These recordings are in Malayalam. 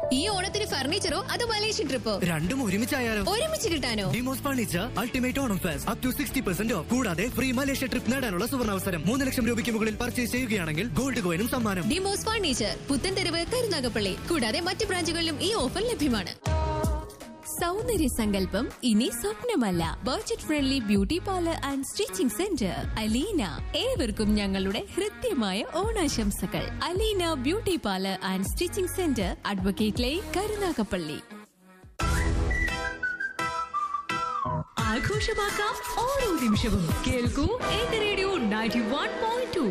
ഈ ഓണത്തിന് ഫർണിച്ചറോ അതോ മലേഷ്യൻ ട്രിപ്പോ രണ്ടും ഒരുമിച്ചായാലോ ഒരുമിച്ച് കിട്ടാനോ Demos furniture ultimate Onam fest up to sixty percent off കൂടാതെ ഫ്രീ മലേഷ്യ ട്രിപ്പ് നേടാനുള്ള സുവർണാവസരം മൂന്ന് ലക്ഷം രൂപയ്ക്ക് മുകളിൽ പർച്ചേസ് ചെയ്യുകയാണെങ്കിൽ ഗോൾഡ് കോയിനും സമ്മാനം ഡിമോസ് ഫർണിച്ചർ പുത്തൻതെരുവ് കരുനാഗപ്പള്ളി കൂടാതെ മറ്റ് ബ്രാഞ്ചുകളിലും ഈ ഓഫർ ലഭ്യമാണ് സൗന്ദര്യ സങ്കല്പം ഇനി സ്വപ്നമല്ല budget friendly beauty parlour and stitching centre Aleena ഏവർക്കും ഞങ്ങളുടെ ഹൃദ്യമായ ഓണാശംസകൾ Aleena beauty parlour and stitching centre advocate lane Karunagappally ആഘോഷമാക്കാം ഓരോ നിമിഷവും കേൾക്കൂ എന്റെ radio ninety one point two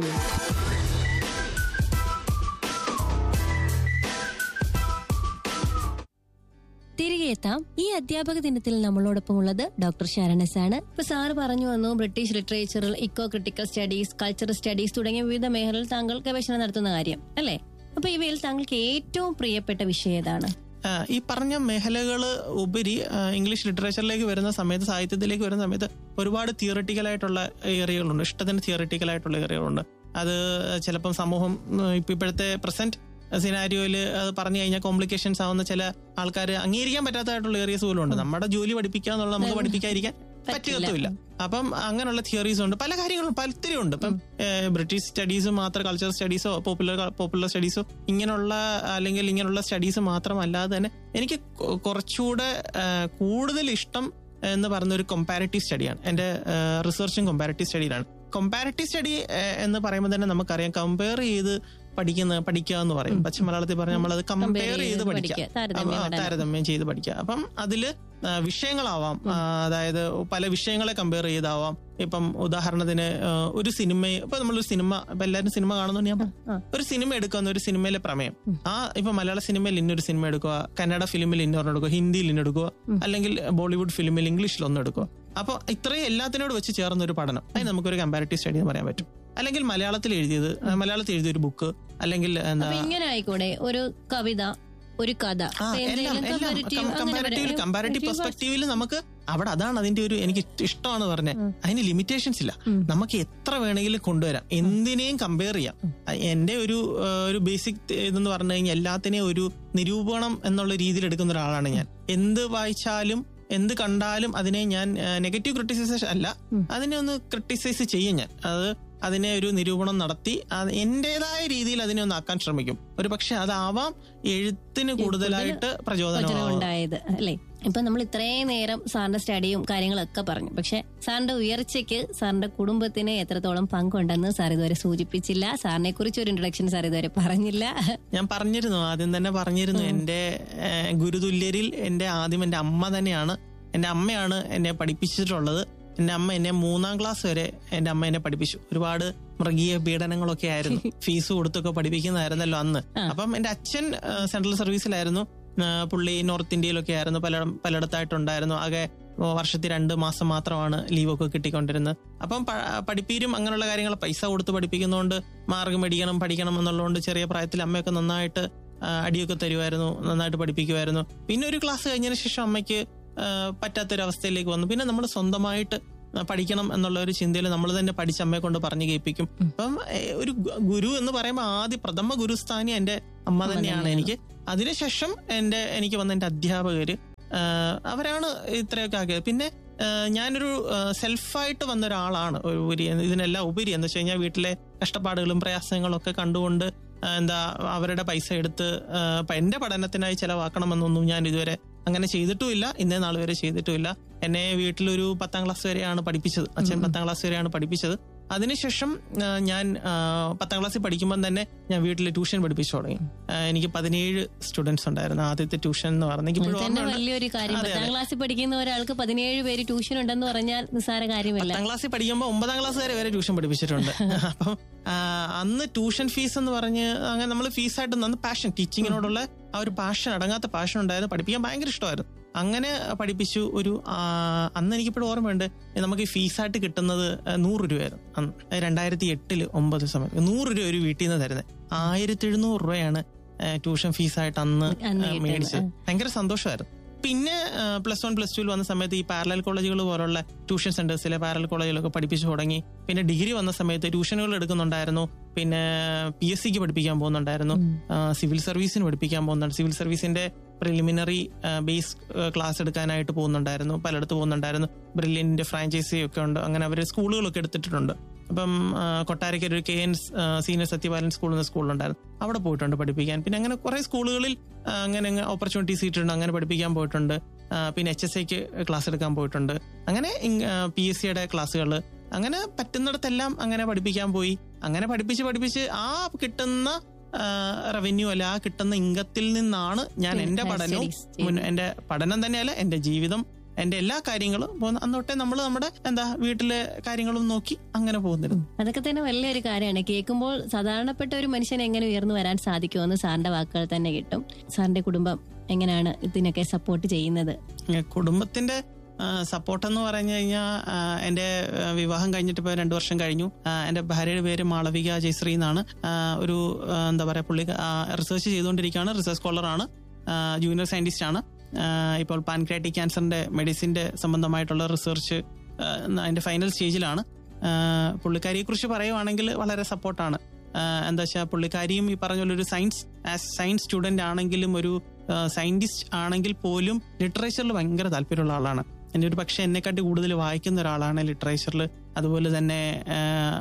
തിരികെ എത്താം ഈ അധ്യാപക ദിനത്തിൽ നമ്മളോടൊപ്പം ഉള്ളത് ഡോക്ടർ ശരണസ് ആണ് ഇപ്പൊ സാറ് പറഞ്ഞു വന്നു ബ്രിട്ടീഷ് ലിറ്ററേച്ചറിൽ eco critical studies cultural studies തുടങ്ങിയ വിവിധ മേഖലകളിൽ താങ്കൾ ഗവേഷണം നടത്തുന്ന കാര്യം അല്ലേ അപ്പൊ ഇവയിൽ താങ്കൾക്ക് ഏറ്റവും പ്രിയപ്പെട്ട വിഷയം ഏതാണ് ആ, ഈ പറഞ്ഞ മേഖലകള് ഉപരി ആ, ഇംഗ്ലീഷ് ലിറ്ററേച്ചറിലേക്ക് വരുന്ന സമയത്ത് സാഹിത്യത്തിലേക്ക് വരുന്ന സമയത്ത് ഒരുപാട് തിയറട്ടിക്കൽ ആയിട്ടുള്ള ഏരിയകളുണ്ട് ഇഷ്ടത്തിന് തിയറട്ടിക്കൽ ആയിട്ടുള്ള ഏരിയകളുണ്ട് അത് ചിലപ്പം സമൂഹം ഉം, ഇപ്പൊ ഇപ്പോഴത്തെ പ്രസന്റ് സിനാരിയോയിൽ അത് പറഞ്ഞു കഴിഞ്ഞാൽ കോംപ്ലിക്കേഷൻസ് ആവുന്ന ചില ആൾക്കാർ അംഗീകരിക്കാൻ പറ്റാത്തതായിട്ടുള്ള ഏരിയസ് പോലും ഉണ്ട് നമ്മുടെ ജോലി പഠിപ്പിക്കുക എന്നുള്ള നമുക്ക് പഠിപ്പിക്കാതിരിക്കാൻ പറ്റുകത്തുമില്ല അപ്പം അങ്ങനെയുള്ള തിയറീസ് ഉണ്ട് പല കാര്യങ്ങളും പലത്തിരി ഉണ്ട് ഇപ്പം ഏഹ്, ബ്രിട്ടീഷ് സ്റ്റഡീസ് മാത്രം കൾച്ചർ സ്റ്റഡീസോ പോപ്പുലർ പോപ്പുലർ സ്റ്റഡീസോ ഇങ്ങനെയുള്ള അല്ലെങ്കിൽ ഇങ്ങനെയുള്ള സ്റ്റഡീസ് മാത്രമല്ലാതെ തന്നെ എനിക്ക് കൊ- കുറച്ചുകൂടെ ഏഹ്, കൂടുതൽ ഇഷ്ടം എന്ന് പറയുന്ന ഒരു കമ്പാരിറ്റീവ് സ്റ്റഡിയാണ് എന്റെ റിസർച്ചും കമ്പാരിറ്റീവ് സ്റ്റഡിയിലാണ് കമ്പാരിറ്റീവ് സ്റ്റഡി എന്ന് പറയുമ്പോൾ തന്നെ നമുക്കറിയാം കമ്പയർ ചെയ്ത് പഠിക്കുന്ന പഠിക്കുക എന്ന് പറയും പച്ച മലയാളത്തിൽ പറഞ്ഞാൽ നമ്മളത് കമ്പയർ ചെയ്ത് പഠിക്കുക പഠിക്കുക, താരതമ്യം ആ, പഠനം. താരതമ്യം ചെയ്ത് പഠിക്കുക അപ്പം അതില് ആ, വിഷയങ്ങളാവാം ആ, അതായത് പല വിഷയങ്ങളെ കമ്പയർ ചെയ്താവാം ഇപ്പം ഉദാഹരണത്തിന് ആ, ഒരു സിനിമ ഇപ്പൊ നമ്മളൊരു സിനിമ ഇപ്പൊ എല്ലാവരും സിനിമ കാണുന്നുണ്ട് ഞാൻ പറയാം. ഒരു സിനിമ എടുക്കുന്ന ഒരു സിനിമയിലെ പ്രമേയം ആ ഇപ്പൊ മലയാള സിനിമയിൽ ഇന്നൊരു സിനിമ എടുക്കുക കന്നഡ ഫിലിമിൽ ഇന്നൊരെണ്ണം എടുക്കുക ഹിന്ദിയിൽ ഇന്നെടുക്കുക അല്ലെങ്കിൽ ബോളിവുഡ് ഫിലിമിൽ ഇംഗ്ലീഷിൽ ഒന്ന് എടുക്കുക അപ്പൊ ഇത്രയും എല്ലാത്തിനോട് വെച്ച് ചേർന്ന ഒരു പഠനം അതിന് നമുക്കൊരു കമ്പാരിറ്റീവ് സ്റ്റഡി എന്ന് പറയാൻ പറ്റും അല്ലെങ്കിൽ മലയാളത്തിൽ എഴുതിയത് ആ, മലയാളത്തിൽ എഴുതിയ ഒരു ബുക്ക് അല്ലെങ്കിൽ എന്താ അപ്പൊ ഇങ്ങനെ ആയിക്കൂടെ ഒരു കവിത ഒരു കഥ ആ, അപ്പൊ എല്ലാം എന്തെങ്കിലും എല്ലാം comparative അങ്ങനെ കമ്പാരിറ്റീവ് പറയാം. കമ്പാരിറ്റീവ് Comparative പെർസ്പെക്റ്റീവിൽ നമുക്ക് അവിടെ അതാണ് അതിന്റെ ഒരു എനിക്ക് ഇഷ്ടമാണ് പറഞ്ഞത് അതിന് ലിമിറ്റേഷൻസ് ഇല്ല നമുക്ക് എത്ര വേണമെങ്കിലും കൊണ്ടുവരാം എന്തിനേയും കമ്പയർ ചെയ്യാം എന്റെ ഒരു ആ, ഒരു ബേസിക് ഇതെന്ന് പറഞ്ഞു കഴിഞ്ഞാൽ എല്ലാത്തിനെയും ഒരു നിരൂപണം എന്നുള്ള രീതിയിൽ എടുക്കുന്ന ഒരാളാണ് ഞാൻ എന്ത് വായിച്ചാലും എന്ത് കണ്ടാലും അതിനെ ഞാൻ നെഗറ്റീവ് ക്രിട്ടിസൈസേഷൻ അല്ല അതിനെ ഒന്ന് ക്രിട്ടിസൈസ് ചെയ്യും ഞാൻ അത് അതിനെ ഒരു നിരൂപണം നടത്തി അത് എന്റേതായ രീതിയിൽ അതിനെ ഒന്ന് ആക്കാൻ ശ്രമിക്കും ഒരു പക്ഷെ അതാവാം എഴുത്തിന് കൂടുതലായിട്ട് പ്രചോദനം പ്രചോദനം ഉണ്ടായത് അല്ലേ ഇപ്പൊ നമ്മൾ ഇത്രയും നേരം സാറിന്റെ സ്റ്റഡിയും കാര്യങ്ങളൊക്കെ പറഞ്ഞു പക്ഷെ സാറിന്റെ ഉയർച്ചയ്ക്ക് സാറിന്റെ കുടുംബത്തിന് എത്രത്തോളം പങ്കുണ്ടെന്ന് സാർ ഇതുവരെ സൂചിപ്പിച്ചില്ല സാറിനെ കുറിച്ച് ഒരു ഇൻട്രൊഡക്ഷൻ സാർ ഇതുവരെ പറഞ്ഞില്ല ഞാൻ പറഞ്ഞിരുന്നു ആദ്യം തന്നെ പറഞ്ഞിരുന്നു എന്റെ ഏഹ്, ഗുരുതുല്യരിൽ എന്റെ ആദ്യം എന്റെ അമ്മ തന്നെയാണ് എന്റെ അമ്മയാണ് എന്നെ പഠിപ്പിച്ചിട്ടുള്ളത് എന്റെ അമ്മ എന്നെ മൂന്നാം ക്ലാസ് വരെ എന്റെ അമ്മ എന്നെ പഠിപ്പിച്ചു ഒരുപാട് മൃഗീയ പീഡനങ്ങളൊക്കെ ആയിരുന്നു ഫീസ് കൊടുത്തൊക്കെ പഠിപ്പിക്കുന്നതായിരുന്നല്ലോ അന്ന് അപ്പം എന്റെ അച്ഛൻ ഏഹ്, സെൻട്രൽ സർവീസിലായിരുന്നു ഏഹ്, പുള്ളി നോർത്ത് ഇന്ത്യയിലൊക്കെ ആയിരുന്നു പല പലയിടത്തായിട്ടുണ്ടായിരുന്നു ആകെ വർഷത്തിൽ രണ്ട് മാസം മാത്രമാണ് ലീവൊക്കെ കിട്ടിക്കൊണ്ടിരുന്നത് അപ്പം പ- പഠിപ്പീരും അങ്ങനെയുള്ള കാര്യങ്ങൾ പൈസ കൊടുത്ത് പഠിപ്പിക്കുന്നതുകൊണ്ട് മാർഗം മേടിക്കണം പഠിക്കണം എന്നുള്ളതുകൊണ്ട് ചെറിയ പ്രായത്തിൽ അമ്മയൊക്കെ നന്നായിട്ട് ആ, അടിയൊക്കെ തരുമായിരുന്നു നന്നായിട്ട് പഠിപ്പിക്കുമായിരുന്നു പിന്നെ ഒരു ക്ലാസ് കഴിഞ്ഞതിന് ശേഷം അമ്മയ്ക്ക് ആ, പറ്റാത്തൊരവസ്ഥയിലേക്ക് വന്നു പിന്നെ നമ്മൾ സ്വന്തമായിട്ട് ആ, പഠിക്കണം എന്നുള്ള ഒരു ചിന്തയിൽ നമ്മൾ തന്നെ പഠിച്ച് അമ്മയെ കൊണ്ട് പറഞ്ഞു കേൾപ്പിക്കും അപ്പം ഏ, ഒരു ഗു- ഗുരു എന്ന് പറയുമ്പോൾ ആദ്യ പ്രഥമ ഗുരുസ്ഥാനി എന്റെ അമ്മ തന്നെയാണ് എനിക്ക് അതിനുശേഷം എന്റെ എനിക്ക് വന്ന എന്റെ അധ്യാപകര് ആ, അവരാണ് ഇത്രയൊക്കെ ആക്കിയത് പിന്നെ ആ, ഞാനൊരു ആ, സെൽഫായിട്ട് വന്ന ഒരാളാണ് ഒരു ഉപരി ഇതിനെല്ലാം ഉപരി എന്ന് വെച്ച് കഴിഞ്ഞാൽ വീട്ടിലെ കഷ്ടപ്പാടുകളും പ്രയാസങ്ങളും ഒക്കെ കണ്ടുകൊണ്ട് ആ, എന്താ അവരുടെ പൈസ എടുത്ത് ആ, ഇപ്പൊ എന്റെ പഠനത്തിനായി ചെലവാക്കണമെന്നൊന്നും ഞാൻ ഇതുവരെ അങ്ങനെ ചെയ്തിട്ടുമില്ല ഇന്നേ നാൾ വരെ ചെയ്തിട്ടുമില്ല എന്നെ വീട്ടിലൊരു പത്താം ക്ലാസ് വരെയാണ് പഠിപ്പിച്ചത് അച്ഛൻ പത്താം ക്ലാസ് വരെയാണ് പഠിപ്പിച്ചത് അതിനുശേഷം ആ, ഞാൻ ആ, പത്താം ക്ലാസ്സിൽ പഠിക്കുമ്പോൾ തന്നെ ഞാൻ വീട്ടിൽ ട്യൂഷൻ പഠിപ്പിച്ചു തുടങ്ങി ആ, എനിക്ക് പതിനേഴ് സ്റ്റുഡൻസ് ഉണ്ടായിരുന്നു ആദ്യത്തെ ട്യൂഷൻ എന്ന് പറഞ്ഞാൽ എനിക്ക് അത് ഇപ്പോഴും തന്നെ ഓർമ്മയുണ്ട്. വലിയൊരു കാര്യം അതെ, പത്താം അതെ. ക്ലാസ്സിൽ പഠിക്കുന്ന ഒരാൾക്ക് പതിനേഴ് പേര് ട്യൂഷൻ ഉണ്ടെന്ന് പറഞ്ഞാൽ നിസ്സാര കാര്യമല്ല പത്താം ക്ലാസ്സിൽ പഠിക്കുമ്പോൾ ഒമ്പതാം ക്ലാസ് വരെ വരെ ട്യൂഷൻ പഠിപ്പിച്ചിട്ടുണ്ട് അപ്പം ആ, അന്ന് ട്യൂഷൻ ഫീസ് എന്ന് പറഞ്ഞ് അങ്ങനെ നമ്മൾ ഫീസായിട്ട് അന്ന് പാഷൻ ടീച്ചിങ്ങിനോടുള്ള ആ ഒരു പാഷൻ അടങ്ങാത്ത പാഷൻ ഉണ്ടായിരുന്നു പഠിപ്പിക്കാൻ ഭയങ്കര ഇഷ്ടമായിരുന്നു അങ്ങനെ പഠിപ്പിച്ചു ഒരു ആ, അന്ന് എനിക്കിപ്പോഴും ഓർമ്മയുണ്ട് നമുക്ക് ഈ ഫീസായിട്ട് കിട്ടുന്നത് നൂറ് രൂപയായിരുന്നു അന്ന് രണ്ടായിരത്തി എട്ടില് ഒമ്പത് സമയത്ത് നൂറ് രൂപ ഒരു വീട്ടിൽ നിന്ന് തരുന്നത് ആയിരത്തി എഴുന്നൂറ് രൂപയാണ് ആ, ട്യൂഷൻ ഫീസായിട്ട് അന്ന് അന്ന് ആ, കിട്ടുന്നത്. മേടിച്ചത് ഭയങ്കര സന്തോഷമായിരുന്നു പിന്നെ പ്ലസ് വൺ പ്ലസ് ടുവിൽ വന്ന സമയത്ത് ഈ പാരലൽ കോളേജുകൾ പോലുള്ള ട്യൂഷൻ സെന്റേഴ്സിലെ പാരലൽ കോളേജുകളൊക്കെ പഠിപ്പിച്ചു തുടങ്ങി പിന്നെ ഡിഗ്രി വന്ന സമയത്ത് ട്യൂഷനുകൾ എടുക്കുന്നുണ്ടായിരുന്നു പിന്നെ പി എസ് സിക്ക് പഠിപ്പിക്കാൻ പോകുന്നുണ്ടായിരുന്നു ആ, സിവിൽ സർവീസിന് പഠിപ്പിക്കാൻ പോകുന്നുണ്ട് സിവിൽ സർവീസിന്റെ പ്രിലിമിനറി ബേസ് ക്ലാസ് എടുക്കാനായിട്ട് പോകുന്നുണ്ടായിരുന്നു പലയിടത്ത് പോകുന്നുണ്ടായിരുന്നു ബ്രില്യന്റിന്റെ ഫ്രാഞ്ചൈസി ഒക്കെ ഉണ്ട് അങ്ങനെ അവർ സ്കൂളുകളൊക്കെ എടുത്തിട്ടുണ്ട് അപ്പം ആ, കൊട്ടാരക്കര ഒരു K N senior Sathyapalan school എന്ന സ്കൂളുണ്ടായിരുന്നു അവിടെ പോയിട്ടുണ്ട് പഠിപ്പിക്കാൻ പിന്നെ അങ്ങനെ കുറെ സ്കൂളുകളിൽ ആ, അങ്ങനെ ഓപ്പർച്യൂണിറ്റീസ് കിട്ടിയിട്ടുണ്ട് അങ്ങനെ പഠിപ്പിക്കാൻ പോയിട്ടുണ്ട് ആ, പിന്നെ എച്ച് എസ് ഐക്ക് ക്ലാസ് എടുക്കാൻ പോയിട്ടുണ്ട് അങ്ങനെ പി എസ് സിയുടെ ക്ലാസ്സുകൾ അങ്ങനെ പറ്റുന്നിടത്തെല്ലാം അങ്ങനെ പഠിപ്പിക്കാൻ പോയി അങ്ങനെ പഠിപ്പിച്ച് പഠിപ്പിച്ച് ആ കിട്ടുന്ന റവന്യൂ അല്ല ആ കിട്ടുന്ന ഇംഗത്തിൽ നിന്നാണ് ഞാൻ എന്റെ Higher പഠനവും studies ചെയ്തു. മുൻ- എന്റെ പഠനം തന്നെയല്ല എന്റെ ജീവിതം എന്റെ എല്ലാ കാര്യങ്ങളും പോകുന്ന അന്ന് തൊട്ടേ നമ്മൾ നമ്മുടെ എന്താ വീട്ടിലെ കാര്യങ്ങളും നോക്കി അങ്ങനെ പോകുന്നിരുന്നു അതൊക്കെ തന്നെ വലിയൊരു കാര്യമാണ് കേൾക്കുമ്പോൾ സാധാരണപ്പെട്ട ഒരു മനുഷ്യൻ എങ്ങനെ ഉയർന്നു വരാൻ സാധിക്കുമെന്ന് സാറിന്റെ വാക്കുകൾ തന്നെ കിട്ടും സാറിന്റെ കുടുംബം എങ്ങനെയാണ് ഇതിനൊക്കെ സപ്പോർട്ട് ചെയ്യുന്നത് ഏ, കുടുംബത്തിന്റെ സപ്പോർട്ട് എന്ന് പറഞ്ഞു കഴിഞ്ഞാൽ എന്റെ ആ, വിവാഹം കഴിഞ്ഞിട്ട് ഇപ്പൊ രണ്ടു വർഷം കഴിഞ്ഞു ആ, എന്റെ ഭാര്യയുടെ പേര് മാളവിക ജയശ്രീ എന്നാണ് ആ, ഒരു ആ, എന്താ പറയാ പുള്ളി റിസർച്ച് ചെയ്തുകൊണ്ടിരിക്കുകയാണ് റിസർച്ച് സ്കോളറാണ് ജൂനിയർ സയന്റിസ്റ്റ് ആണ് ആ, ഇപ്പോൾ പാൻക്രിയാറ്റിക് ക്യാൻസറിന്റെ മെഡിസിന്റെ സംബന്ധമായിട്ടുള്ള റിസർച്ച് അതിന്റെ ഫൈനൽ സ്റ്റേജിലാണ് പുള്ളിക്കാരിയെ കുറിച്ച് പറയുവാണെങ്കിൽ വളരെ സപ്പോർട്ടാണ് എന്താ വെച്ചാൽ പുള്ളിക്കാരിയും ഈ പറഞ്ഞ പോലെ ഒരു സയൻസ് ആസ് സയൻസ് സ്റ്റുഡന്റ് ആണെങ്കിലും ഒരു സയന്റിസ്റ്റ് ആണെങ്കിൽ പോലും ലിറ്ററേച്ചറിൽ ഭയങ്കര താല്പര്യമുള്ള ആളാണ് എന്നെ ഒരു പക്ഷെ എന്നെക്കാട്ടി കൂടുതൽ വായിക്കുന്ന ഒരാളാണ് ലിറ്ററേച്ചറിൽ അതുപോലെ തന്നെ ആ,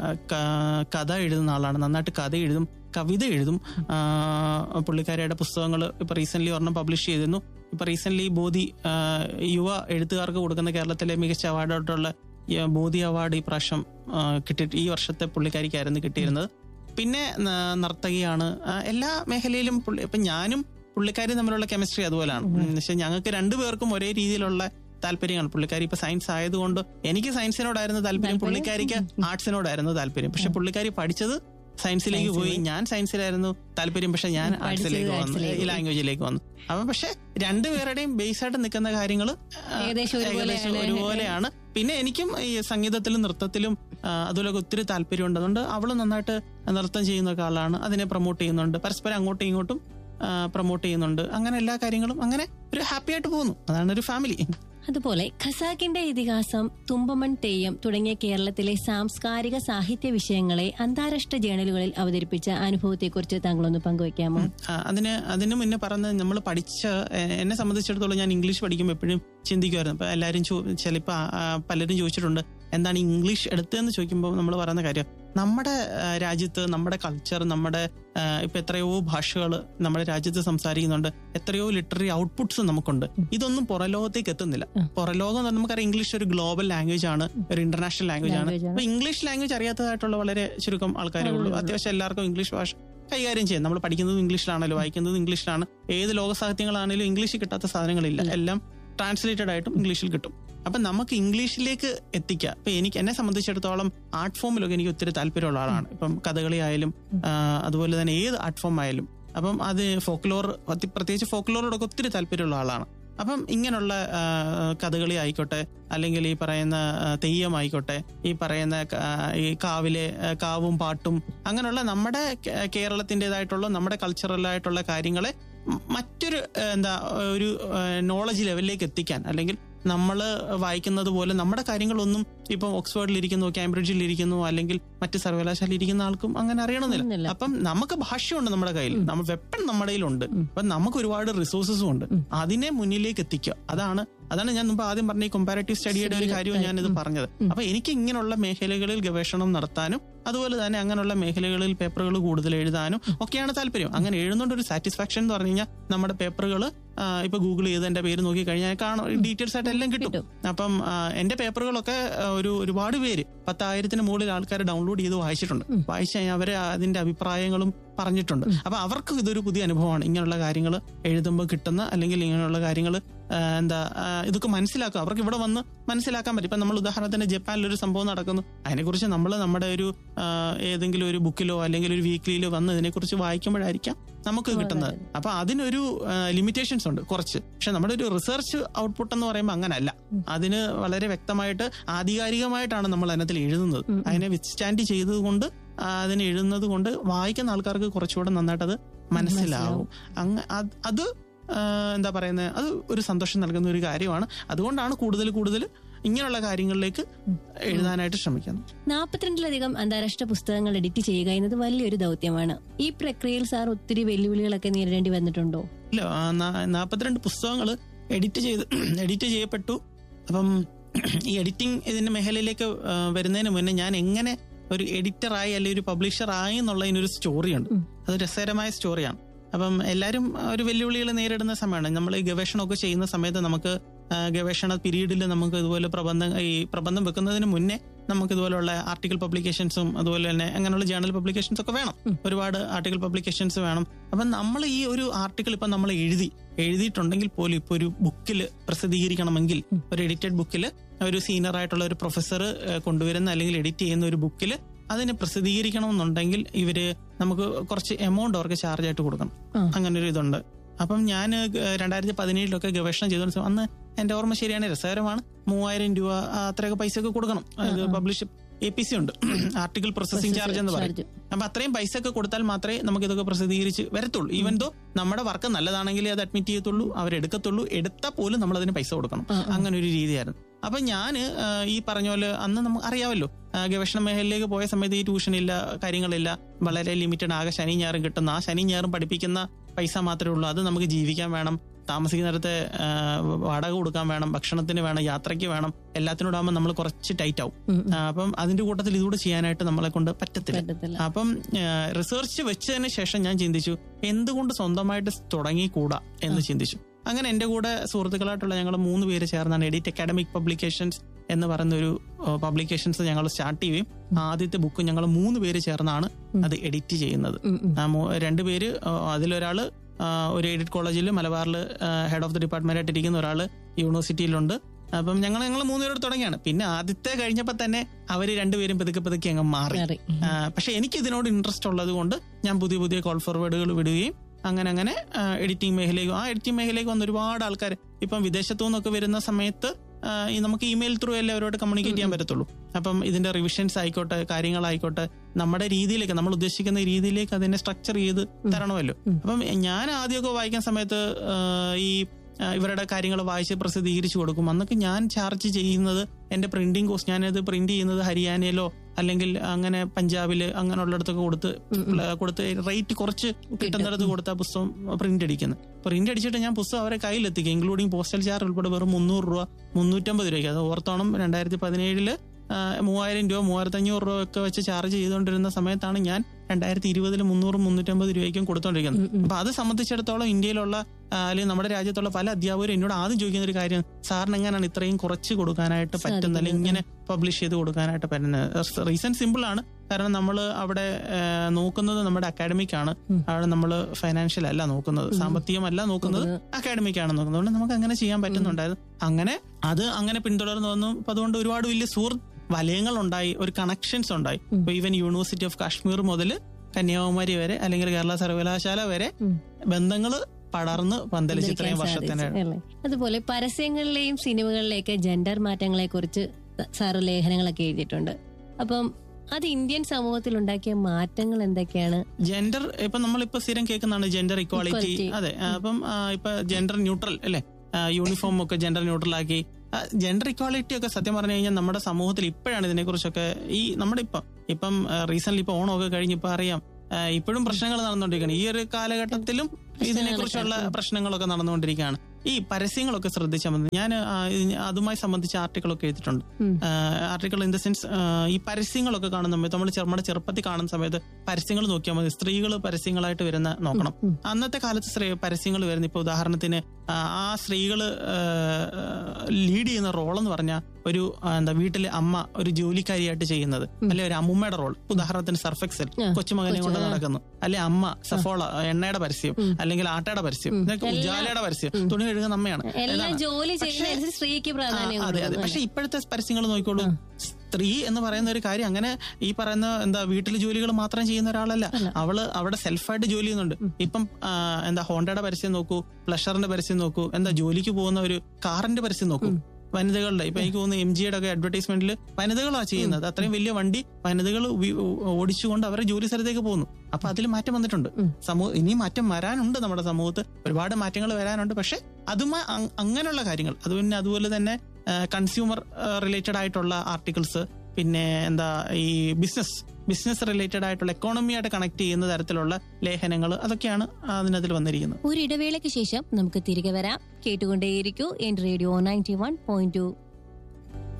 ക- കഥ എഴുതുന്ന ആളാണ് നന്നായിട്ട് കഥ എഴുതും കവിത എഴുതും ആ, പുള്ളിക്കാരിയുടെ പുസ്തകങ്ങൾ ഇപ്പൊ റീസെന്റ് ഒരെണ്ണം പബ്ലിഷ് ചെയ്തിരുന്നു ഇപ്പൊ റീസെന്റ് ബോധി ആ, യുവ എഴുത്തുകാർക്ക് കൊടുക്കുന്ന കേരളത്തിലെ മികച്ച അവാർഡായിട്ടുള്ള ഈ ബോധി അവാർഡ് ഈ പ്രാവശ്യം ആ, കിട്ടിയിട്ട് ഈ വർഷത്തെ പുള്ളിക്കാരിക്കായിരുന്നു കിട്ടിയിരുന്നത് പിന്നെ ന- നർത്തകിയാണ് ആ, എല്ലാ മേഖലയിലും പുള്ളി ഇപ്പൊ ഞാനും പുള്ളിക്കാരി തമ്മിലുള്ള കെമിസ്ട്രി അതുപോലെയാണ് പക്ഷെ ഞങ്ങൾക്ക് രണ്ടുപേർക്കും ഒരേ രീതിയിലുള്ള താല്പര്യങ്ങൾ പുള്ളിക്കാരി ഇപ്പൊ സയൻസ് ആയതുകൊണ്ട് എനിക്ക് സയൻസിനോടായിരുന്നു താല്പര്യം പുള്ളിക്കാരിക്ക് ആർട്സിനോടായിരുന്നു താല്പര്യം പക്ഷെ പുള്ളിക്കാരി പഠിച്ചത് സയൻസിലേക്ക് പോയി ഞാൻ സയൻസിലായിരുന്നു താല്പര്യം പക്ഷെ ഞാൻ ആർട്സിലേക്ക് വന്നു ഈ ലാംഗ്വേജിലേക്ക് വന്നു അപ്പൊ പക്ഷെ രണ്ടുപേരുടെയും ബേസ് ആയിട്ട് നിൽക്കുന്ന കാര്യങ്ങൾ ഏകദേശം ഒരുപോലെയാണ്. ഒരുപോലെയാണ് പിന്നെ എനിക്കും ഈ സംഗീതത്തിലും നൃത്തത്തിലും ആ, അതിലൊക്കെ ഒത്തിരി താല്പര്യമുണ്ട് അതുകൊണ്ട് അവള് നന്നായിട്ട് നൃത്തം ചെയ്യുന്ന ഒക്കെ ആളാണ് അതിനെ പ്രൊമോട്ട് ചെയ്യുന്നുണ്ട് പരസ്പരം അങ്ങോട്ടും ഇങ്ങോട്ടും പ്രൊമോട്ട് ചെയ്യുന്നുണ്ട് അങ്ങനെ എല്ലാ കാര്യങ്ങളും അങ്ങനെ ഒരു ഹാപ്പി ആയിട്ട് പോകുന്നു അതാണ് ഒരു ഫാമിലി അതുപോലെ ഖസാക്കിന്റെ ഇതിഹാസം തുമ്പമൺ തെയ്യം തുടങ്ങിയ കേരളത്തിലെ സാംസ്കാരിക സാഹിത്യ വിഷയങ്ങളെ അന്താരാഷ്ട്ര ജേണലുകളിൽ അവതരിപ്പിച്ച അനുഭവത്തെക്കുറിച്ച് താങ്കളൊന്ന് പങ്കുവയ്ക്കാമോ ആ, അതിന് അതിന് മുന്നേ പറഞ്ഞ നമ്മൾ പഠിച്ച എ- എന്നെ സംബന്ധിച്ചിടത്തോളം ഞാൻ ഇംഗ്ലീഷ് പഠിക്കുമ്പോൾ എപ്പോഴും ചിന്തിക്കുമായിരുന്നു അപ്പൊ എല്ലാവരും ചിലപ്പോൾ പലരും ചോദിച്ചിട്ടുണ്ട് എന്താണ് ഇംഗ്ലീഷ് എടുത്തതെന്ന് ചോദിക്കുമ്പോൾ നമ്മൾ പറയുന്ന കാര്യം നമ്മുടെ ആ, രാജ്യത്ത് നമ്മുടെ കൾച്ചർ നമ്മുടെ ആ, ഇപ്പൊ എത്രയോ ഭാഷകൾ നമ്മുടെ രാജ്യത്ത് സംസാരിക്കുന്നുണ്ട് എത്രയോ ലിറ്റററി ഔട്ട്പുട്ട്സ് നമുക്കുണ്ട് ഇതൊന്നും പുറലോകത്തേക്ക് എത്തുന്നില്ല പുറലോകം എന്ന് പറഞ്ഞാൽ നമുക്കറിയാം ഇംഗ്ലീഷ് ഒരു ഗ്ലോബൽ ലാംഗ്വേജ് ആണ് ഒരു ഇന്റർനാഷണൽ ലാംഗ്വേജ് ആണ് Language ആണ്. അപ്പൊ ഇംഗ്ലീഷ് ലാംഗ്വേജ് അറിയാത്തതായിട്ടുള്ള വളരെ ചുരുക്കം ആൾക്കാരേ ഉള്ളൂ അത്യാവശ്യം എല്ലാവർക്കും ഇംഗ്ലീഷ് ഭാഷ കൈകാര്യം ചെയ്യാം നമ്മൾ പഠിക്കുന്നത് ഇംഗ്ലീഷിലാണല്ലോ വായിക്കുന്നത് ഇംഗ്ലീഷിലാണ് ഏത് ലോക സാഹിത്യങ്ങളാണെങ്കിലും ഇംഗ്ലീഷിൽ കിട്ടാത്ത സാധനങ്ങളില്ല എല്ലാം ട്രാൻസ്ലേറ്റഡ് ആയിട്ടും ഇംഗ്ലീഷിൽ കിട്ടും അപ്പൊ നമുക്ക് ഇംഗ്ലീഷിലേക്ക് എത്തിക്കാം ഇപ്പൊ എനിക്ക് എന്നെ സംബന്ധിച്ചിടത്തോളം ആർട്ട് ഫോമിലൊക്കെ എനിക്ക് ഒത്തിരി താല്പര്യമുള്ള ആളാണ് ഇപ്പം കഥകളി ആയാലും ആ, അതുപോലെ തന്നെ ഏത് ആർട്ട് ഫോം ആയാലും അപ്പം അത് ഫോക്ലോർ പ്രത്യേകിച്ച് ഫോക്ലോറോടൊക്കെ ഒത്തിരി താല്പര്യമുള്ള ആളാണ് അപ്പം ഇങ്ങനെയുള്ള ആ, കഥകളി ആയിക്കോട്ടെ അല്ലെങ്കിൽ ഈ പറയുന്ന ആ, തെയ്യം ആയിക്കോട്ടെ ഈ പറയുന്ന ക- ആ, ഈ കാവിലെ ആ, കാവും പാട്ടും അങ്ങനെയുള്ള നമ്മുടെ കേ- കേരളത്തിൻ്റെതായിട്ടുള്ള നമ്മുടെ കൾച്ചറലായിട്ടുള്ള കാര്യങ്ങളെ മ- മറ്റൊരു ആ, എന്താ ഒരു നോളജ് ലെവലിലേക്ക് എത്തിക്കാൻ അല്ലെങ്കിൽ നമ്മൾ വായിക്കുന്നത് പോലെ നമ്മുടെ കാര്യങ്ങളൊന്നും ഇപ്പം ഓക്സ്ഫോർഡിൽ ഇരിക്കുന്നു കാംബ്രിഡ്ജിൽ ഇരിക്കുന്നു അല്ലെങ്കിൽ മറ്റ് സർവകലാശാലയിൽ ഇരിക്കുന്ന ആൾക്കും അങ്ങനെ അറിയണമെന്നില്ല ഒന്നുമില്ല. അപ്പം നമുക്ക് ഭാഷയുണ്ട് നമ്മുടെ കയ്യിൽ നമ്മൾ വെപ്പൺ നമ്മുടെ കയ്യിലുണ്ട് അപ്പൊ നമുക്ക് ഒരുപാട് റിസോഴ്സസും ഉണ്ട് അതിനെ മുന്നിലേക്ക് എത്തിക്കുക അതാണ് അതാണ് ഞാൻ മുമ്പ് ആദ്യം പറഞ്ഞ ഈ കൊമ്പാരറ്റീവ് സ്റ്റഡിയുടെ ഒരു കാര്യവും ഞാൻ ഇത് പറഞ്ഞത് അപ്പൊ എനിക്ക് ഇങ്ങനെയുള്ള മേഖലകളിൽ ഗവേഷണം നടത്താനും അതുപോലെ തന്നെ അങ്ങനെയുള്ള മേഖലകളിൽ പേപ്പറുകൾ കൂടുതൽ എഴുതാനും ഒക്കെയാണ് താല്പര്യം അങ്ങനെ എഴുതുന്നോണ്ട് ഒരു സാറ്റിസ്ഫാക്ഷൻ എന്ന് പറഞ്ഞു കഴിഞ്ഞാൽ നമ്മുടെ പേപ്പറുകൾ ഇപ്പൊ ഗൂഗിൾ ചെയ്ത് എന്റെ പേര് നോക്കി കഴിഞ്ഞാൽ കാണാം ഡീറ്റെയിൽസ് ആയിട്ട് എല്ലാം കിട്ടും അപ്പം ആ, എന്റെ പേപ്പറുകളൊക്കെ ആ, ഒരു ഒരുപാട് പേര് പത്തായിരത്തിന് മുകളിൽ ആൾക്കാർ ഡൗൺലോഡ് ചെയ്ത് വായിച്ചിട്ടുണ്ട് വായിച്ചു കഴിഞ്ഞാൽ അവരെ അതിന്റെ അഭിപ്രായങ്ങളും പറഞ്ഞിട്ടുണ്ട് അപ്പൊ അവർക്ക് ഇതൊരു പുതിയ അനുഭവമാണ് ഇങ്ങനെയുള്ള കാര്യങ്ങൾ എഴുതുമ്പോൾ കിട്ടുന്ന അല്ലെങ്കിൽ ഇങ്ങനെയുള്ള കാര്യങ്ങൾ എന്താ ആ, ഇതൊക്കെ മനസ്സിലാക്കുക അവർക്ക് ഇവിടെ വന്ന് മനസ്സിലാക്കാൻ പറ്റും ഇപ്പൊ നമ്മൾ ഉദാഹരണത്തിന് ജപ്പാനിൽ ഒരു സംഭവം നടക്കുന്നു അതിനെക്കുറിച്ച് നമ്മൾ നമ്മുടെ ഒരു ആ, ഏതെങ്കിലും ഒരു ബുക്കിലോ അല്ലെങ്കിൽ ഒരു വീക്ക്ലിയിലോ വന്ന് ഇതിനെക്കുറിച്ച് വായിക്കുമ്പോഴായിരിക്കാം നമുക്ക് കിട്ടുന്നത് അപ്പൊ അതിനൊരു ലിമിറ്റേഷൻസ് ഉണ്ട് കുറച്ച് പക്ഷെ നമ്മുടെ ഒരു റിസർച്ച് ഔട്ട്പുട്ട് എന്ന് പറയുമ്പോൾ അങ്ങനല്ല അതിന് വളരെ വ്യക്തമായിട്ട് ആധികാരികമായിട്ടാണ് നമ്മൾ അതിനകത്തിൽ എഴുതുന്നത് അതിനെ വിത്ത്സ്റ്റാൻഡ് ചെയ്തതുകൊണ്ട് ആ, അതിനെ എഴുതുന്നത് കൊണ്ട് വായിക്കുന്ന ആൾക്കാർക്ക് കുറച്ചുകൂടെ നന്നായിട്ട് അത് മനസ്സിലാവും അങ്ങ അത് അത് ആ, എന്താ പറയുന്നത് അത് ഒരു സന്തോഷം നൽകുന്ന ഒരു കാര്യമാണ് അതുകൊണ്ടാണ് കൂടുതൽ കൂടുതൽ ഇങ്ങനെയുള്ള കാര്യങ്ങളിലേക്ക് എഴുതാനായിട്ട് ശ്രമിക്കുന്നു നാൽപ്പത്തിരണ്ടിലധികം അന്താരാഷ്ട്ര പുസ്തകങ്ങൾ എഡിറ്റ് ചെയ്യുക എന്നത് വലിയൊരു ദൗത്യമാണ് ഈ പ്രക്രിയയിൽ സാർ ഒത്തിരി വെല്ലുവിളികളൊക്കെ നേരിടേണ്ടി വന്നിട്ടുണ്ടോ ഇല്ല ആ, നാ- നാപ്പത്തിരണ്ട് പുസ്തകങ്ങൾ എഡിറ്റ് ചെയ്ത് എഡിറ്റ് ചെയ്യപ്പെട്ടു അപ്പം ഈ എഡിറ്റിംഗ് ഇതിന്റെ മേഖലയിലേക്ക് ആ, വരുന്നതിന് മുന്നേ ഞാൻ എങ്ങനെ ഒരു എഡിറ്ററായി അല്ലെങ്കിൽ ഒരു പബ്ലിഷർ ആയി എന്നുള്ളതിനൊരു സ്റ്റോറിയുണ്ട് അത് രസകരമായ സ്റ്റോറിയാണ് അപ്പം എല്ലാവരും ഒരു വെല്ലുവിളികൾ നേരിടുന്ന സമയമാണ് നമ്മൾ ഈ ഗവേഷണമൊക്കെ ചെയ്യുന്ന സമയത്ത് നമുക്ക് ആ, ഗവേഷണ പീരീഡിൽ നമുക്ക് ഇതുപോലെ പ്രബന്ധം ഈ പ്രബന്ധം വെക്കുന്നതിന് മുന്നേ നമുക്ക് ഇതുപോലുള്ള ആർട്ടിക്കൽ പബ്ലിക്കേഷൻസും അതുപോലെ തന്നെ അങ്ങനെയുള്ള ജേണൽ പബ്ലിക്കേഷൻസ് ഒക്കെ വേണം ഒരുപാട് ആർട്ടിക്കൽ പബ്ലിക്കേഷൻസ് വേണം അപ്പം നമ്മൾ ഈ ഒരു ആർട്ടിക്കിൾ ഇപ്പം നമ്മൾ എഴുതി എഴുതിയിട്ടുണ്ടെങ്കിൽ പോലും ഇപ്പൊ ഒരു ബുക്കിൽ പ്രസിദ്ധീകരിക്കണമെങ്കിൽ ഒരു എഡിറ്റഡ് ബുക്കിൽ ഒരു സീനിയർ ആയിട്ടുള്ള ഒരു പ്രൊഫസർ കൊണ്ടുവരുന്ന അല്ലെങ്കിൽ എഡിറ്റ് ചെയ്യുന്ന ഒരു ബുക്കിൽ അതിന് പ്രസിദ്ധീകരിക്കണമെന്നുണ്ടെങ്കിൽ ഇവര് നമുക്ക് കുറച്ച് എമൗണ്ട് അവർക്ക് ചാർജ് ആയിട്ട് കൊടുക്കണം ആ. അങ്ങനെ ഒരു ഇതുണ്ട് അപ്പം ഞാൻ രണ്ടായിരത്തി പതിനേഴിലൊക്കെ ഗവേഷണം ചെയ്ത സമയം അന്ന് എന്റെ ഓർമ്മ ശരിയാണ് രസകരമാണ് മൂവായിരം രൂപ ആ, അത്രയൊക്കെ പൈസ ഒക്കെ കൊടുക്കണം അത് പബ്ലിഷ് എ പി സി ഉണ്ട് ആർട്ടിക്കിൾ പ്രോസസിംഗ് ചാർജ് എന്ന് പറയും ചാർജ്. അപ്പൊ അത്രയും പൈസ ഒക്കെ കൊടുത്താൽ മാത്രമേ നമുക്ക് ഇതൊക്കെ പ്രസിദ്ധീകരിച്ച് വരത്തുള്ളൂ ഈവൻ ദോ നമ്മുടെ വർക്ക് നല്ലതാണെങ്കിലേ അത് അഡ്മിറ്റ് ചെയ്യത്തുള്ളൂ അവരെടുക്കത്തുള്ളൂ എടുത്താൽ പോലും നമ്മൾ അതിന് പൈസ കൊടുക്കണം അങ്ങനെ ഒരു രീതിയായിരുന്നു അപ്പൊ ഞാൻ ഈ പറഞ്ഞ പോലെ അന്ന് നമുക്ക് അറിയാമല്ലോ ആ, ഗവേഷണ മേഖലയിലേക്ക് പോയ സമയത്ത് ഈ ട്യൂഷൻ ഇല്ല കാര്യങ്ങളില്ല വളരെ ലിമിറ്റഡ് ആകെ ശനി ഞായറും കിട്ടുന്ന ആ ശനി ഞായറും പഠിപ്പിക്കുന്ന പൈസ മാത്രമേ ഉള്ളൂ അത് നമുക്ക് ജീവിക്കാൻ വേണം താമസിക്കുന്നിടത്ത് ആ, വാടക കൊടുക്കാൻ വേണം ഭക്ഷണത്തിന് വേണം യാത്രയ്ക്ക് വേണം എല്ലാത്തിനോട് ആകുമ്പോൾ നമ്മൾ കുറച്ച് ടൈറ്റ് ആവും ആ, അപ്പം അതിന്റെ കൂട്ടത്തിൽ ഇതുകൂടെ ചെയ്യാനായിട്ട് നമ്മളെ കൊണ്ട് പറ്റത്തില്ല പറ്റത്തില്ല അപ്പം റിസർച്ച് വെച്ചതിന് ശേഷം ഞാൻ ചിന്തിച്ചു എന്തുകൊണ്ട് സ്വന്തമായിട്ട് തുടങ്ങിക്കൂടാ എന്ന് ചിന്തിച്ചു അങ്ങനെ എന്റെ കൂടെ സുഹൃത്തുക്കളായിട്ടുള്ള ഞങ്ങൾ മൂന്ന് പേര് ചേർന്നാണ് എഡിറ്റ് അക്കാഡമിക് പബ്ലിക്കേഷൻസ് എന്ന് പറയുന്ന ഒരു പബ്ലിക്കേഷൻസ് ഞങ്ങൾ സ്റ്റാർട്ട് ചെയ്യുകയും ആദ്യത്തെ ബുക്ക് ഞങ്ങൾ മൂന്ന് പേര് ചേർന്നാണ് അത് എഡിറ്റ് ചെയ്യുന്നത് ഉം, ഉം. ആ, മൂ- രണ്ടുപേര് ആ, അതിലൊരാള് ആ, ഒരു എഡിറ്റ് കോളേജിൽ മലബാറിൽ ഹെഡ് ഓഫ് ദി ഡിപ്പാർട്ട്മെന്റ് ആയിട്ട് ഇരിക്കുന്ന ഒരാള് യൂണിവേഴ്സിറ്റിയിലുണ്ട് അപ്പം ഞങ്ങൾ ഞങ്ങൾ മൂന്നുപേരോട് തുടങ്ങിയാണ് പിന്നെ ആദ്യത്തെ കഴിഞ്ഞപ്പോൾ തന്നെ അവര് രണ്ടുപേരും പതുക്കെ പതുക്കെ അങ്ങ് മാറി മാറി. ആ, പക്ഷെ എനിക്ക് ഇതിനോട് ഇൻട്രസ്റ്റ് ഉള്ളത് കൊണ്ട് ഞാൻ പുതിയ പുതിയ കോൾ ഫോർവേഡുകൾ വിടുകയും അങ്ങനെ അങ്ങനെ എഡിറ്റിംഗ് മേഖലയിലേക്ക് ആ എഡിറ്റിംഗ് മേഖലയിലേക്ക് വന്ന ഒരുപാട് ആൾക്കാർ ഇപ്പം വിദേശത്തു നിന്നൊക്കെ വരുന്ന സമയത്ത് ആ, ഈ നമുക്ക് ഇമെയിൽ ത്രൂ അല്ലേ അവരോട് കമ്മ്യൂണിക്കേറ്റ് ചെയ്യാൻ പറ്റത്തുള്ളൂ അപ്പം ഇതിന്റെ റിവിഷൻസ് ആയിക്കോട്ടെ കാര്യങ്ങളായിക്കോട്ടെ നമ്മുടെ രീതിയിലേക്ക് നമ്മൾ ഉദ്ദേശിക്കുന്ന രീതിയിലേക്ക് അതിനെ സ്ട്രക്ചർ ചെയ്ത് തരണമല്ലോ അപ്പം ഞാൻ ആദ്യമൊക്കെ വായിക്കുന്ന സമയത്ത് ആ, ഈ ആ, ഇവരുടെ കാര്യങ്ങൾ വായിച്ച് പ്രസിദ്ധീകരിച്ചു കൊടുക്കും അന്നൊക്കെ ഞാൻ ചാർജ് ചെയ്യുന്നത് എന്റെ പ്രിന്റിംഗ് കോസ്റ്റ് ഞാനത് പ്രിന്റ് ചെയ്യുന്നത് ഹരിയാനയിലോ അല്ലെങ്കിൽ അങ്ങനെ പഞ്ചാബില് അങ്ങനെയുള്ളിടത്തൊക്കെ കൊടുത്ത് കൊടുത്ത് റേറ്റ് കുറച്ച് കിട്ടുന്നിടത്ത് കൊടുത്ത പുസ്തകം പ്രിന്റ് അടിക്കുന്നത് പ്രിന്റ് അടിച്ചിട്ട് ഞാൻ പുസ്തകം അവരെ കയ്യിലെത്തിക്കും ഇൻക്ലൂഡിംഗ് പോസ്റ്റൽ ചാർജ് ഉൾപ്പെടെ വെറും മുന്നൂറ് രൂപ മുന്നൂറ്റമ്പത് രൂപയ്ക്ക് അത് ഓർത്തോണം രണ്ടായിരത്തി പതിനേഴില് മൂവായിരം രൂപ മൂവായിരത്തി അഞ്ഞൂറ് രൂപ ഒക്കെ വെച്ച് ചാർജ് ചെയ്തുകൊണ്ടിരുന്ന സമയത്താണ് ഞാൻ രണ്ടായിരത്തി ഇരുപതിൽ മുന്നൂറും മുന്നൂറ്റമ്പത് രൂപയ്ക്കും കൊടുത്തോണ്ടിരിക്കുന്നത് അപ്പൊ അത് സംബന്ധിച്ചിടത്തോളം ഇന്ത്യയിലുള്ള ആ, അല്ലെങ്കിൽ നമ്മുടെ രാജ്യത്തുള്ള പല അധ്യാപകരും എന്നോട് ആദ്യം ചോദിക്കുന്ന ഒരു കാര്യം സാറിന് എങ്ങനെയാണ് ഇത്രയും കുറച്ച് കൊടുക്കാനായിട്ട് പറ്റുന്നത് അല്ലെങ്കിൽ ഇങ്ങനെ പബ്ലിഷ് ചെയ്ത് കൊടുക്കാനായിട്ട് പറ്റുന്നത് റീസൺ സിമ്പിൾ ആണ് കാരണം നമ്മൾ അവിടെ ആ, നോക്കുന്നത് നമ്മുടെ അക്കാഡമിക് ആണ് അവിടെ നമ്മൾ ഫൈനാൻഷ്യൽ അല്ല നോക്കുന്നത് സാമ്പത്തികമല്ല നോക്കുന്നത് അക്കാഡമിക് ആണ് നോക്കുന്നത് അതുകൊണ്ട് നമുക്ക് അങ്ങനെ ചെയ്യാൻ പറ്റുന്നുണ്ടായിരുന്നു അങ്ങനെ അത് അങ്ങനെ പിന്തുടർന്നു വന്നു അപ്പൊ അതുകൊണ്ട് ഒരുപാട് വലിയ സുഹൃത്ത് വലയങ്ങൾ ഉണ്ടായി ഒരു കണക്ഷൻസ് ഉണ്ടായി ഇപ്പൊ ഈവൻ യൂണിവേഴ്സിറ്റി ഓഫ് കാശ്മീർ മുതൽ കന്യാകുമാരി വരെ അല്ലെങ്കിൽ കേരള സർവകലാശാല വരെ ബന്ധങ്ങള് പടർന്ന് പന്തലിച്ച് ഇത്രയും വർഷത്തിന് സാധിച്ചു, അല്ലേ? അതുപോലെ പരസ്യങ്ങളിലെയും സിനിമകളിലെയൊക്കെ ജെൻഡർ മാറ്റങ്ങളെ കുറിച്ച് സാറ് ലേഖനങ്ങളൊക്കെ എഴുതിയിട്ടുണ്ട് അപ്പം അത് ഇന്ത്യൻ സമൂഹത്തിൽ ഉണ്ടാക്കിയ മാറ്റങ്ങൾ എന്തൊക്കെയാണ് ജെൻഡർ ഇപ്പൊ നമ്മളിപ്പോ സ്ഥിരം കേൾക്കുന്നതാണ് ജെൻഡർ ഇക്വാളിറ്റി Equality. അതെ ആ, അപ്പം ആ, ഇപ്പൊ ജെൻഡർ ന്യൂട്രൽ അല്ലെ യൂണിഫോം ഒക്കെ ജെൻഡർ ന്യൂട്രൽ ആക്കി ജെൻഡർ ഇക്വാളിറ്റി ഒക്കെ സത്യം പറഞ്ഞു കഴിഞ്ഞാൽ നമ്മുടെ സമൂഹത്തിൽ ഇപ്പോഴാണ് ഇതിനെക്കുറിച്ചൊക്കെ ഈ നമ്മുടെ ഇപ്പം ഇപ്പം റീസെന്റ് ഇപ്പൊ ഓണമൊക്കെ കഴിഞ്ഞ് ഇപ്പൊ അറിയാം ആ, ഇപ്പോഴും പ്രശ്നങ്ങൾ നടന്നുകൊണ്ടിരിക്കുകയാണ് ഈ ഒരു കാലഘട്ടത്തിലും ഇതിനെക്കുറിച്ചുള്ള പ്രശ്നങ്ങളൊക്കെ നടന്നുകൊണ്ടിരിക്കുകയാണ് ഈ പരസ്യങ്ങളൊക്കെ ശ്രദ്ധിച്ചാൽ മതി ഞാൻ ആ, ഇത് അതുമായി സംബന്ധിച്ച ആർട്ടിക്കിളൊക്കെ എഴുതിയിട്ടുണ്ട് ഉം. ആർട്ടിക്കിൾ ഇൻ ദ സെൻസ് ഈ പരസ്യങ്ങളൊക്കെ കാണുന്ന സമയത്ത് നമ്മൾ നമ്മുടെ ചെറുപ്പത്തിൽ കാണുന്ന സമയത്ത് പരസ്യങ്ങൾ നോക്കിയാൽ മതി സ്ത്രീകൾ പരസ്യങ്ങളായിട്ട് വരുന്ന നോക്കണം അന്നത്തെ കാലത്ത് സ്ത്രീ പരസ്യങ്ങൾ വരുന്ന ഇപ്പൊ ഉദാഹരണത്തിന് ആ, ആ സ്ത്രീകള് ലീഡ് ചെയ്യുന്ന റോൾ എന്ന് പറഞ്ഞാൽ ഒരു ആ, എന്താ വീട്ടിലെ അമ്മ ഒരു ജോലിക്കാരിയായിട്ട് ചെയ്യുന്നത് അല്ലെ ഒരു അമ്മുമ്മയുടെ റോൾ ഉദാഹരണത്തിന് സർഫെക്സൽ ആ, കൊച്ചുമകനെ കൊണ്ട് നടക്കുന്നു അല്ലെ അമ്മ സഫോള എണ്ണയുടെ പരസ്യം അല്ലെങ്കിൽ ആട്ടയുടെ പരസ്യം ഇതൊക്കെ ഉജാലയുടെ പരസ്യം തുണി കഴുകുന്ന അമ്മയാണ് എല്ലാം ഏതാണ്? ജോലി ചെയ്യുന്നതനുസരിച്ച് സ്ത്രീക്ക് പ്രാധാന്യം ആ, അതെ അതെ കൊടുക്കുന്നു, പക്ഷെ ഇപ്പോഴത്തെ പരസ്യങ്ങൾ നോക്കിക്കോളൂ സ്ത്രീ എന്ന് പറയുന്ന ഒരു കാര്യം അങ്ങനെ ഈ പറയുന്ന എന്താ വീട്ടിലെ ജോലികൾ മാത്രം ചെയ്യുന്ന ഒരാളല്ല അവള് അവിടെ സെൽഫായിട്ട് ജോലി ചെയ്യുന്നുണ്ട് ഇപ്പം ആ, എന്താ ഹോണ്ടയുടെ പരസ്യം നോക്കൂ പ്ലഷറിന്റെ പരസ്യം നോക്കൂ എന്താ ജോലിക്ക് പോകുന്ന ഒരു കാറിന്റെ പരസ്യം നോക്കൂ വനിതകളുടെ ഇപ്പൊ എനിക്ക് തോന്നുന്നു എം ജിയുടെ ഒക്കെ അഡ്വർടൈസ്മെന്റിൽ വനിതകളാണ് ചെയ്യുന്നത് അത്രയും വലിയ വണ്ടി വനിതകൾ ഉപ- ഓടിച്ചുകൊണ്ട് അവരുടെ ജോലി സ്ഥലത്തേക്ക് പോകുന്നു അപ്പൊ അതിൽ മാറ്റം വന്നിട്ടുണ്ട് സമൂഹം ഇനി മാറ്റം വരാനുണ്ട് നമ്മുടെ സമൂഹത്ത് ഒരുപാട് മാറ്റങ്ങൾ വരാനുണ്ട് പക്ഷെ അതുമായി അങ്- അങ്ങനെയുള്ള കാര്യങ്ങൾ അത് പിന്നെ അതുപോലെ തന്നെ കൺസ്യൂമർ റിലേറ്റഡ് ആയിട്ടുള്ള ആർട്ടിക്കിൾസ് പിന്നെ എന്താ ഈ ബിസിനസ് ബിസിനസ് റിലേറ്റഡ് ആയിട്ടുള്ള എക്കോണമിയായിട്ട് കണക്ട് ചെയ്യുന്ന തരത്തിലുള്ള ലേഖനങ്ങൾ അതൊക്കെയാണ് അതിനകത്തിൽ വന്നിരിക്കുന്നത് ഒരു ഇടവേളയ്ക്ക് ശേഷം നമുക്ക് തിരികെ വരാം കേട്ടുകൊണ്ടേയിരിക്കൂ എൻ radio ninety one point to